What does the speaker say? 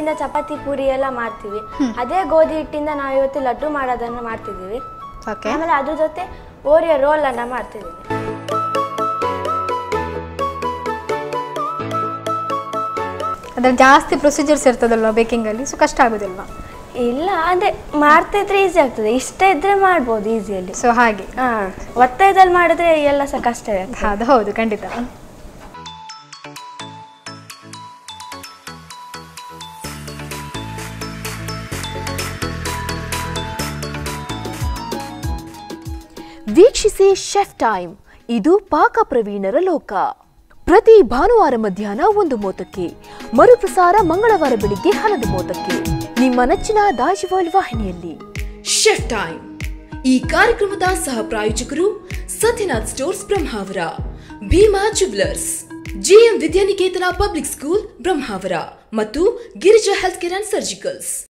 ಹಿಟ್ಟಿಂದ ಚಪಾತಿ ಪೂರಿ ಎಲ್ಲ ಮಾಡ್ತೀವಿ ಅದೇ ಗೋಧಿ ಹಿಟ್ಟಿಂದ ನಾವು ಇವತ್ತು ಲಡ್ಡು ಮಾಡೋದನ್ನ ಮಾಡ್ತಿದ್ದೀವಿ ಓಕೆ ಆಮೇಲೆ ಅದ್ರ ಜೊತೆ ಓರಿಯೋ ರೋಲ್ ಅನ್ನ ಮಾಡ್ತಿದ್ದೀವಿ ಅದ್ರಲ್ಲಿ ಜಾಸ್ತಿ ಪ್ರೊಸೀಜರ್ಸ್ ಇರ್ತದಲ್ವಾ ಬೇಕಿಂಗಲ್ಲಿ ಸೊ ಕಷ್ಟ ಆಗೋದಿಲ್ವಾ ಇಲ್ಲ ಅಂದ್ರೆ ಮಾಡ್ತಿದ್ರೆ ಈಸಿ ಆಗ್ತದೆ ಇಷ್ಟ ಇದ್ರೆ ಮಾಡ್ಬೋದು ಈಸಿಯಲ್ಲಿ ಸೊ ಹಾಗೆ ಹಾ ಒತ್ತಾಯದಲ್ಲಿ ಮಾಡಿದ್ರೆ ಎಲ್ಲ ಸಹ ಕಷ್ಟವೇ ಆಗ್ತದೆ. ಅದು ಹೌದು ಖಂಡಿತ ವೀಕ್ಷಿಸಿ ಶೆಫ್ ಟೈಮ್ ಇದು ಪಾಕ ಪ್ರವೀಣರ ಲೋಕ ಪ್ರತಿ ಭಾನುವಾರ ಮಧ್ಯಾಹ್ನ ಒಂದು ಮೂವತ್ತಕ್ಕೆ ಮರುಪ್ರಸಾರ ಮಂಗಳವಾರ ಬೆಳಿಗ್ಗೆ ಹನ್ನೊಂದು ಮೂವತ್ತಕ್ಕೆ ನಿಮ್ಮ ನೆಚ್ಚಿನ ದಾಜಿವಾಲ್ ವಾಹಿನಿಯಲ್ಲಿ ಶೆಫ್ ಟೈಮ್ ಈ ಕಾರ್ಯಕ್ರಮದ ಸಹ ಪ್ರಾಯೋಜಕರು Satyanath stores Brahmavar Bhima jewellers GM Vidyaniketan public school Brahmavar ಮತ್ತು Girija health care and surgicals